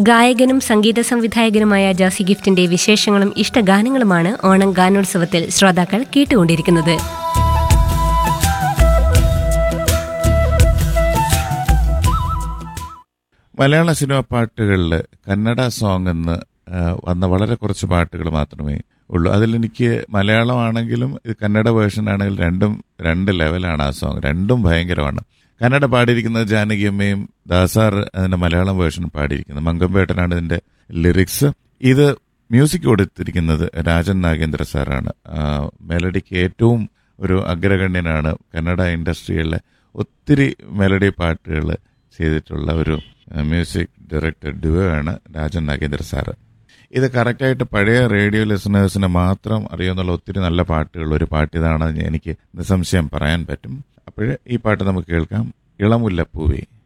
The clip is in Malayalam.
ഗായകനും സംഗീത സംവിധായകനുമായ ജാസി ഗിഫ്റ്റിന്റെ വിശേഷങ്ങളും ഇഷ്ടഗാനങ്ങളുമാണ് ഓണം ഗാനോത്സവത്തിൽ ശ്രോതാക്കൾ കേട്ടുകൊണ്ടിരിക്കുന്നത് മലയാള സിനിമ പാട്ടുകളിൽ കന്നഡ സോങ് എന്ന് ആ, വന്ന വളരെ കുറച്ച് പാട്ടുകൾ മാത്രമേ ഉള്ളൂ അതിലെനിക്ക് മലയാളമാണെങ്കിലും ഇത് കന്നഡ വേർഷൻ ആണെങ്കിലും രണ്ടും രണ്ട് ലെവലാണ് ആ സോങ് രണ്ടും ഭയങ്കരമാണ് കന്നഡ പാടിയിരിക്കുന്നത് ജാനകിയമ്മയും ദാസാർ അതിന്റെ മലയാളം വേർഷൻ പാടിയിരിക്കുന്നത് മങ്കമ്പേട്ടനാണ് ഇതിന്റെ ലിറിക്സ് ഇത് മ്യൂസിക് കൊടുത്തിരിക്കുന്നത് രാജൻ നാഗേന്ദ്ര സാറാണ് ആ, മെലഡിക്ക് ഏറ്റവും ഒരു അഗ്രഗണ്യനാണ് കന്നഡ ഇൻഡസ്ട്രിയിലെ ഒത്തിരി മെലഡി പാട്ടുകൾ ചെയ്തിട്ടുള്ള ഒരു ആ, മ്യൂസിക് ഡയറക്ടർ ഡുവോ ആണ് രാജൻ നാഗേന്ദ്ര സാറ് ഇത് കറക്റ്റായിട്ട് പഴയ റേഡിയോ ലിസണേഴ്സിന് മാത്രം അറിയാവുന്ന ഒത്തിരി നല്ല പാട്ടുകൾ ഒരു പാട്ട് ഇതാണെന്ന് എനിക്ക് നിസ്സംശയം പറയാൻ പറ്റും അപ്പോഴേ ഈ പാട്ട് നമുക്ക് കേൾക്കാം ഇളമുല്ലപ്പൂവേ